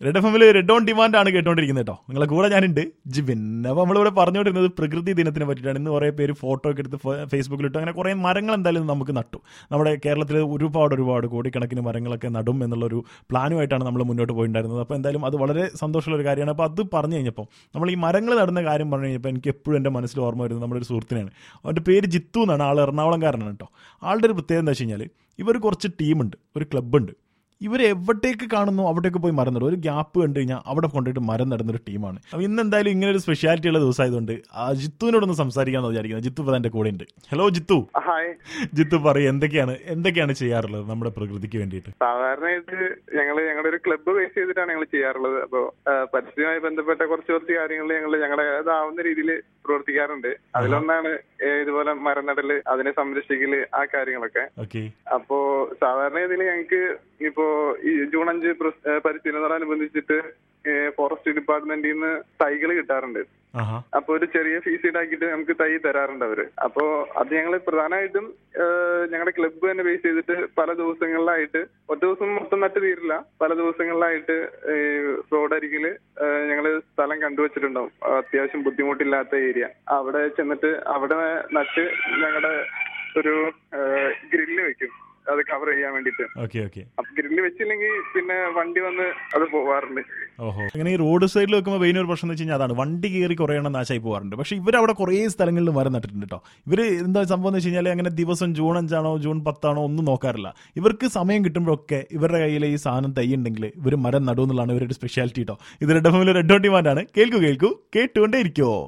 red F എമ്മിൽ Red on demand ആണ് കേട്ടോണ്ടിരിക്കുന്നത് കേട്ടോ നിങ്ങളെ കൂടെ ഞാനുണ്ട് ജിബിൻ അപ്പോൾ നമ്മളിവിടെ പറഞ്ഞുകൊണ്ടിരുന്നത് പ്രകൃതി ദിനത്തിനെ പറ്റിയിട്ടാണ് ഇന്ന് കുറേ പേര് ഫോട്ടോ ഒക്കെ എടുത്ത് ഫ- ഫേസ്ബുക്കിലിട്ടു അങ്ങനെ കുറേ മരങ്ങൾ എന്തായാലും നമുക്ക് നട്ടു നമ്മുടെ കേരളത്തിൽ ഒരുപാട് ഒരുപാട് കോടിക്കണക്കിന് മരങ്ങളൊക്കെ നടും എന്നുള്ളൊരു പ്ലാനുമായിട്ടാണ് നമ്മൾ മുന്നോട്ട് പോയിട്ടുണ്ടായിരുന്നത് അപ്പോൾ എന്തായാലും അത് വളരെ സന്തോഷമുള്ള ഒരു കാര്യമാണ് അപ്പോൾ അത് പറഞ്ഞു കഴിഞ്ഞപ്പോൾ നമ്മൾ ഈ മരങ്ങൾ നടുന്ന കാര്യം പറഞ്ഞു കഴിഞ്ഞപ്പോൾ എനിക്ക് എപ്പോഴും എൻ്റെ മനസ്സിൽ ഓർമ്മ വരുന്നത് നമ്മുടെ ഒരു സുഹൃത്തിനാണ് അവൻ്റെ പേര് ജിത്തു എന്നാണ് ആൾ എറണാകുളംകാരനാണ് കേട്ടോ ആളുടെ ഒരു പ്രത്യേകത എന്താ വെച്ച് കഴിഞ്ഞാൽ ഇവർ കുറച്ച് ടീമുണ്ട് ഒരു ക്ലബ്ബുണ്ട് ഇവർ എവിടേക്ക് കാണുന്നു അവിടേക്ക് പോയി മരം നടും ഒരു ഗ്യാപ്പ് കണ്ടു കഴിഞ്ഞാൽ അവിടെ കൊണ്ടുപോയിട്ട് മരം നടുന്ന ഒരു ടീമാണ് അപ്പോൾ ഇന്ന് എന്തായാലും ഇങ്ങനെ ഒരു സ്പെഷ്യാലിറ്റി ഉള്ള ദിവസമായതുകൊണ്ട് ആ ജിത്തുവിനോടൊന്ന് സംസാരിക്കാമെന്ന് വിചാരിക്കുന്നത് ജിത്തു ഇപ്പോൾ എൻ്റെ കൂടെ ഉണ്ട് ഹലോ ജിത്തു ഹായ് ജിത്തു പറയും എന്തൊക്കെയാണ് എന്തൊക്കെയാണ് ചെയ്യാറുള്ളത് നമ്മുടെ പ്രകൃതിക്ക് വേണ്ടിയിട്ട് സാധാരണയായിട്ട് ഞങ്ങൾ ഞങ്ങളുടെ ഒരു ക്ലബ്ബ് ബേസ് ചെയ്തിട്ടാണ് ഞങ്ങൾ ചെയ്യാറുള്ളത് അപ്പോ പരിസ്ഥിതിയുമായി ബന്ധപ്പെട്ട കുറച്ച് കുറച്ച് കാര്യങ്ങൾ ഞങ്ങൾ ഞങ്ങളുടെ ഇതാവുന്ന രീതിയിൽ പ്രവർത്തിക്കാറുണ്ട് അതിലൊന്നാണ് ഏഹ് ഇതുപോലെ മരം നടല് അതിനെ സംരക്ഷിക്കല് ആ കാര്യങ്ങളൊക്കെ ഓക്കെ അപ്പോ സാധാരണ ഇതിൽ ഞങ്ങൾക്ക് ഇപ്പോ ഈ ജൂൺ അഞ്ച് പ്രസ്- ഏഹ് പരിസ്ഥിതി ദിനത്തോടനുബന്ധിച്ചിട്ട് ഫോറസ്റ്റ് ഡിപ്പാർട്ട്മെന്റിൽ നിന്ന് തൈകൾ കിട്ടാറുണ്ട് ആഹാ അപ്പൊ ഒരു ചെറിയ ഫീസ് ഈടാക്കിയിട്ട് നമുക്ക് തൈ തരാറുണ്ട് അവര് അപ്പോ അത് ഞങ്ങൾ പ്രധാനമായിട്ടും ഏഹ്, ഞങ്ങളുടെ ക്ലബ്ബ് തന്നെ ബേസ് ചെയ്തിട്ട് പല ദിവസങ്ങളിലായിട്ട് ഒരു ദിവസം മൊത്തം നട്ട് തീരില്ല പല ദിവസങ്ങളിലായിട്ട് റോഡരികില് ഞങ്ങൾ സ്ഥലം കണ്ടുവച്ചിട്ടുണ്ടാവും അത്യാവശ്യം ബുദ്ധിമുട്ടില്ലാത്ത ഏരിയ അവിടെ ചെന്നിട്ട് അവിടെ നട്ട് ഞങ്ങളുടെ ഒരു ഗ്രില്ല് വെക്കും അത് കവർ ചെയ്യാൻ വേണ്ടിയിട്ട് ഓക്കെ ഓക്കെ അപ്പൊ ഗ്രില്ല് വെച്ചില്ലെങ്കിൽ പിന്നെ വണ്ടി വന്ന് അത് പോവാറുണ്ട് ഓഹോ അങ്ങനെ ഈ റോഡ് സൈഡിൽ വെക്കുമ്പോൾ മെയിൻ ഒരു പ്രശ്നം എന്ന് വെച്ച് കഴിഞ്ഞാൽ അതാണ് വണ്ടി കയറി കുറേ എണ്ണം നാശമായി പോകാറുണ്ട് പക്ഷേ ഇവർ അവിടെ കുറേ സ്ഥലങ്ങളിൽ മരം നട്ടിട്ടുണ്ട് കേട്ടോ ഇവർ എന്താ സംഭവം എന്ന് വെച്ച് കഴിഞ്ഞാൽ അങ്ങനെ ദിവസം ജൂൺ അഞ്ചാണോ ജൂൺ പത്താണോ ഒന്നും നോക്കാറില്ല ഇവർക്ക് സമയം കിട്ടുമ്പോഴൊക്കെ ഇവരുടെ കയ്യിൽ ഈ സാധനം തൈ ഉണ്ടെങ്കിൽ ഇവർ മരം നടുമെന്നുള്ളതാണ് ഇവരുടെ സ്പെഷ്യാലിറ്റി കേട്ടോ ഇത് റെഡ് എഫ് റെഡ് ഓൺ ഡിമാൻഡാണ് കേൾക്കൂ കേൾക്കൂ കേട്ടുകൊണ്ടേ ഇരിക്കുമോ